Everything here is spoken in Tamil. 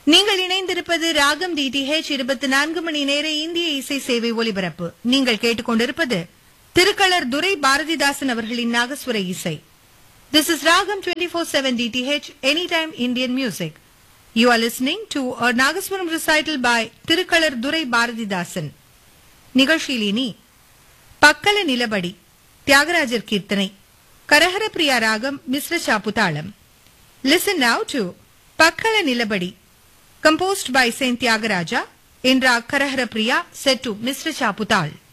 நீங்கள் இணைந்திருப்பது ராகம் டிடிஹெச் இருபத்தி நான்கு மணி நேர இந்திய இசை சேவை ஒலிபரப்பு நீங்கள் கேட்டுக்கொண்டிருப்பது திருக்களர் துரை பாரதிதாசன் அவர்களின் நாகஸ்வர இசை This is Ragam 24/7 DTH Anytime Indian Music. You are listening to a Nagaswaram recital by Tirukkalar Durai Bharatidasan. நிகழ்ச்சியில் இனி பக்கல நிலபடி தியாகராஜர் கீர்த்தனை கரஹர பிரியா ராகம் மிஸ்ர சாப்புதாளம் listen now to Pakkala Nilabadi composed by Saint Tyagaraja in Rag Karahara Priya set to Mr. Chaputal.